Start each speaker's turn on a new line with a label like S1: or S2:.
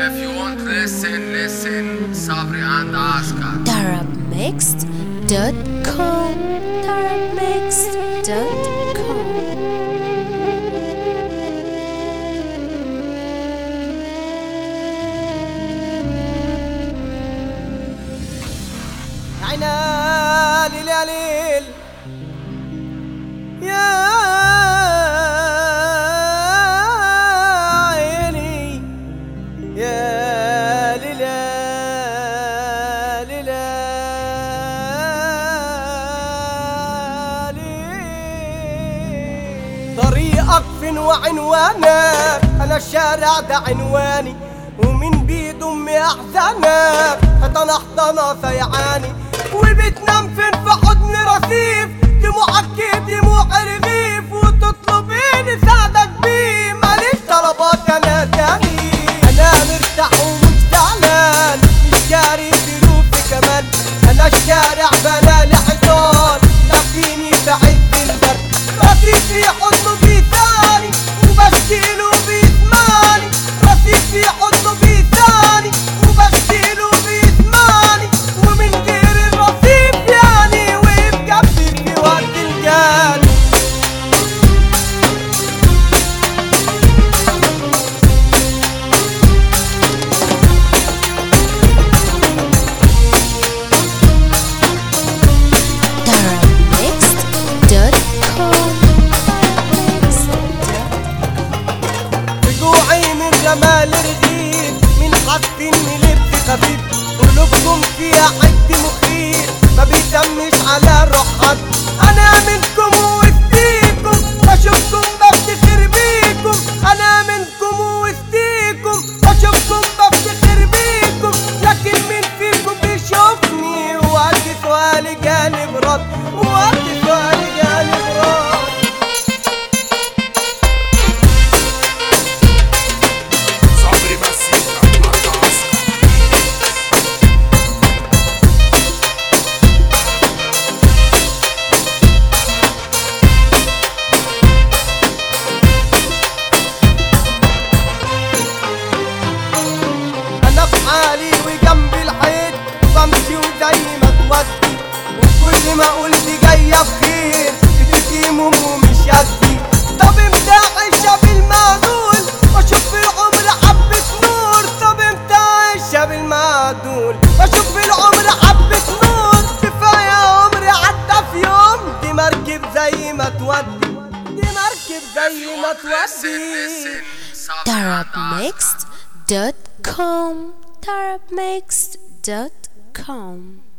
S1: If you want to listen, listen. Sabri and Askar.
S2: Darabmixed.com Darabmixed.com
S3: عينا ليل يا ليل يا عيني يا ليل يا ليل يا ليل. طريقك فين وعنوانك انا الشارع ده عنواني ومن بيد امي احزانك حضنه حضنه سيعاني وبتنام فين في حضن رصيف دموعك دموع رغيف وتطلبيني ساعدك بيه ماليش طلبات انا تاني انا مرتاح ومش زعلان مش جاري ظروفي كمان انا الشارع بلالي حيطان لقيني بعز البرد رصيف في حضنه بيثاني وبشكيله بيسمعني رصيف في حضنه بيثاني وبشكيله بيسمعني ومن غير الرصيف يعني وقف جنبي في وقت الجاني
S2: Darabmixed.com
S3: رجوعي من جمال رغيف من حد اني لبس خفيف قلوبكم فيها حد مخيف ما بيدمش على روح حد انا منكم ووسطيكم بشوفكم بفتخر بيكم انا منكم ووسطيكم بشوفكم بفتخر بيكم لكن مين فيكم بيشوفني وقت سؤالي جاني برد وقت سؤالي جاني برد
S4: صبري بس يبقى حتى عسكر
S3: انا في حالي وجنبي الحيط بمشي وزي ما تودي وكل ما اقول دي جايه بخير بتيجي هموم مش قدي طب امتى عايشه بالمعدول واشوف في العمر حبه نور طب امتى عايشه بالمعدول واشوف في العمر حبه نور كفايه عمري عدى في يوم دي مركب زي ما تودي دي مركب زي ما
S1: Listen,
S3: تودي
S1: listen. Sabri and Askar.
S2: Darabmixed.com Darabmixed.com